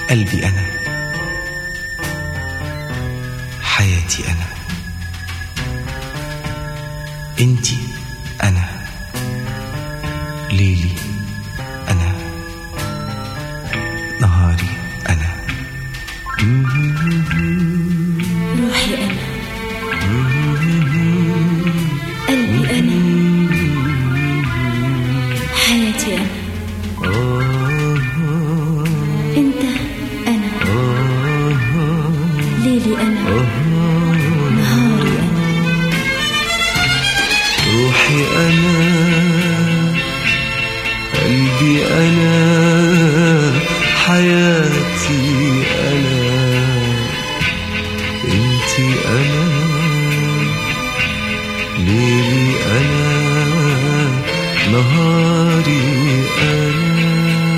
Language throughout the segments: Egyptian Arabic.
قلبي أنا حياتي أنا انتي أنا ليلي أنا نهاري أنا روحي أنا قلبي أنا حياتي أنا أنت أنا ليلي أنا نهاري أنا روحي أنا قلبي أنا حياتي أنا انتي أنا ليلي أنا نهاري أنا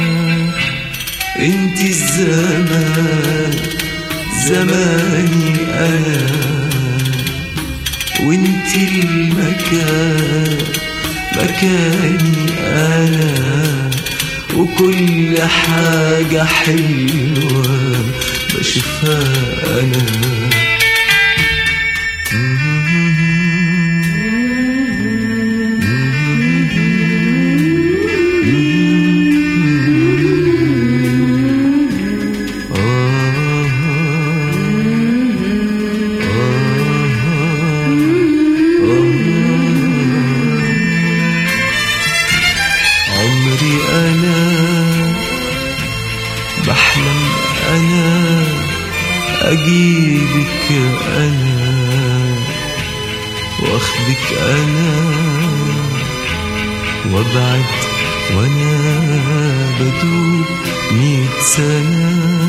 انتي الزمان زماني أنا وانتي المكان مكاني انا وكل حاجة حلوة بشوفها انا عمري أنا بحلم أنا أجيبك أنا واخدك أنا وابعد وأنا بدوب ميت سنة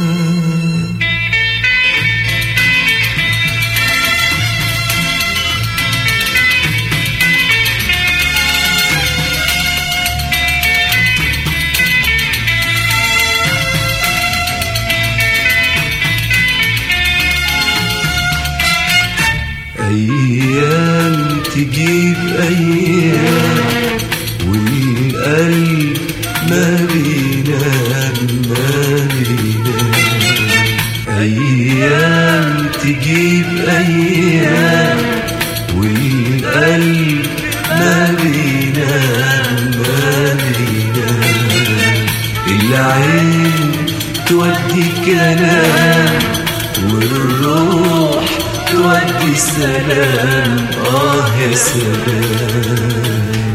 أيام تجيب أيام والقلب ما بينام ما بينام أيام تجيب أيام والقلب ما بينام ما بينام العين تودي كلام والروح تودي سلام آه يا سلام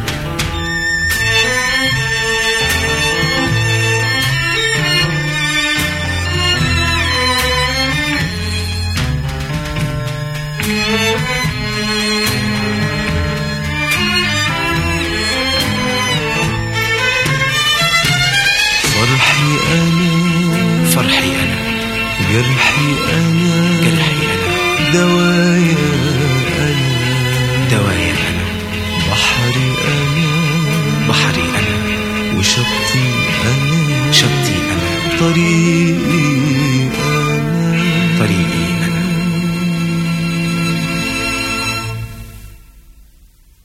فرحي أنا فرحي أنا جرحي أنا جرحي أنا دوايا أنا دوايا أنا بحري أنا بحري أنا وشطي أنا شطي أنا طريقي